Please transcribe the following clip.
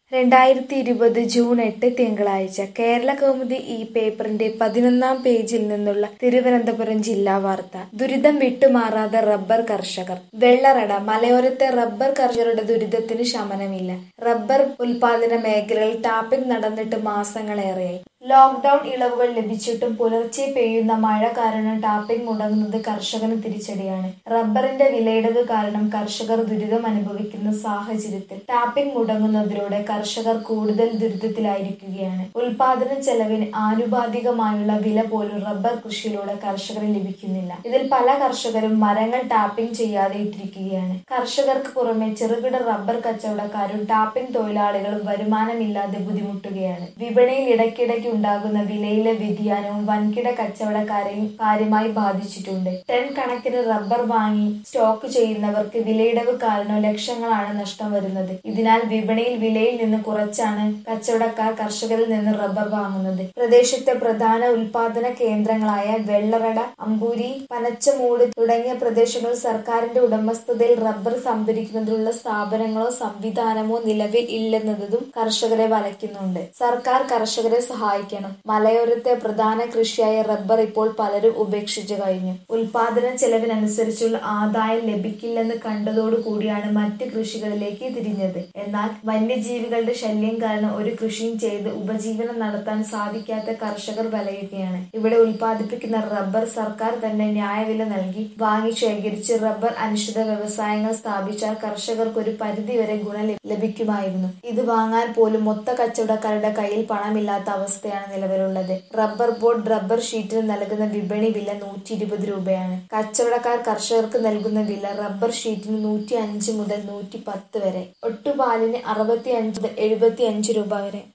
രണ്ടായിരത്തി ഇരുപത് ജൂൺ എട്ട് തിങ്കളാഴ്ച കേരളകൗമുദി ഈ പേപ്പറിന്റെ പതിനൊന്നാം പേജിൽ നിന്നുള്ള തിരുവനന്തപുരം ജില്ലാ വാർത്ത ദുരിതം വിട്ടുമാറാതെ റബ്ബർ കർഷകർ വെള്ളറട മലയോരത്തെ റബ്ബർ കർഷകരുടെ ദുരിതത്തിന് ശമനമില്ല റബ്ബർ ഉൽപാദന മേഖലയിൽ ടാപ്പിംഗ് നടന്നിട്ട് മാസങ്ങളേറെയായി ലോക്ഡൌൺ ഇളവുകൾ ലഭിച്ചിട്ടും പുലർച്ചെ പെയ്യുന്ന മഴ കാരണം ടാപ്പിംഗ് മുടങ്ങുന്നത് കർഷകന് തിരിച്ചടിയാണ് റബ്ബറിന്റെ വിലയിടവ് കാരണം കർഷകർ ദുരിതം അനുഭവിക്കുന്ന സാഹചര്യത്തിൽ ടാപ്പിംഗ് മുടങ്ങുന്നതിലൂടെ കർഷകർ കൂടുതൽ ദുരിതത്തിലായിരിക്കുകയാണ് ഉൽപാദന ചെലവിന് ആനുപാതികമായുള്ള വില പോലും റബ്ബർ കൃഷിയിലൂടെ കർഷകന് ലഭിക്കുന്നില്ല ഇതിൽ പല കർഷകരും മരങ്ങൾ ടാപ്പിംഗ് ചെയ്യാതെ ഇട്ടിരിക്കുകയാണ് കർഷകർക്ക് പുറമെ ചെറുകിട റബ്ബർ കച്ചവടക്കാരും ടാപ്പിംഗ് തൊഴിലാളികളും വരുമാനമില്ലാതെ ബുദ്ധിമുട്ടുകയാണ് വിപണിയിൽ ഇടയ്ക്കിടയ്ക്ക് ഉണ്ടാകുന്ന വിലയിലെ വ്യതിയാനവും വൻകിട കച്ചവടക്കാരെയും കാര്യമായി ബാധിച്ചിട്ടുണ്ട് ടൺ കണക്കിന് റബ്ബർ വാങ്ങി സ്റ്റോക്ക് ചെയ്യുന്നവർക്ക് വിലയിടവ് കാരണം ലക്ഷങ്ങളാണ് നഷ്ടം വരുന്നത് ഇതിനാൽ വിപണിയിൽ വിലയിൽ നിന്ന് കുറച്ചാണ് കച്ചവടക്കാർ കർഷകരിൽ നിന്ന് റബ്ബർ വാങ്ങുന്നത് പ്രദേശത്തെ പ്രധാന ഉൽപാദന കേന്ദ്രങ്ങളായ വെള്ളറട അമ്പൂരി പനച്ചമൂട് തുടങ്ങിയ പ്രദേശങ്ങൾ സർക്കാരിന്റെ ഉടമസ്ഥതയിൽ റബ്ബർ സംഭരിക്കുന്നതിനുള്ള സ്ഥാപനങ്ങളോ സംവിധാനമോ നിലവിൽ ഇല്ലെന്നതും കർഷകരെ വലയ്ക്കുന്നുണ്ട് സർക്കാർ കർഷകരെ സഹായിക്കണം മലയോരത്തെ പ്രധാന കൃഷിയായ റബ്ബർ ഇപ്പോൾ പലരും ഉപേക്ഷിച്ചു കഴിഞ്ഞു ഉൽപാദന ചെലവിനനുസരിച്ചുള്ള ആദായം ലഭിക്കില്ലെന്ന് കണ്ടതോടുകൂടിയാണ് മറ്റ് കൃഷികളിലേക്ക് തിരിഞ്ഞത് എന്നാൽ വന്യജീവികളുടെ ശല്യം കാരണം ഒരു കൃഷിയും ചെയ്ത് ഉപജീവനം നടത്താൻ സാധിക്കാത്ത കർഷകർ വലയുകയാണ് ഇവിടെ ഉൽപ്പാദിപ്പിക്കുന്ന റബ്ബർ സർക്കാർ തന്നെ ന്യായവില നൽകി വാങ്ങി ശേഖരിച്ച് റബ്ബർ അനുഷ്ഠിത വ്യവസായങ്ങൾ സ്ഥാപിച്ചാൽ കർഷകർക്ക് ഒരു പരിധിവരെ ഗുണം ലഭിക്കുമായിരുന്നു ഇത് വാങ്ങാൻ പോലും മൊത്ത കച്ചവടക്കാരുടെ കയ്യിൽ പണമില്ലാത്ത അവസ്ഥയാണ് നിലവിലുള്ളത് റബ്ബർ ബോർഡ് റബ്ബർ ഷീറ്റിന് നൽകുന്ന വിപണി വില നൂറ്റി ഇരുപത് രൂപയാണ് കച്ചവടക്കാർ കർഷകർക്ക് നൽകുന്ന വില റബ്ബർ ഷീറ്റിന് നൂറ്റി അഞ്ച് മുതൽ നൂറ്റി പത്ത് വരെ ഒട്ടുപാലിന് അറുപത്തി അഞ്ച് മുതൽ എഴുപത്തി അഞ്ച് രൂപ വരെ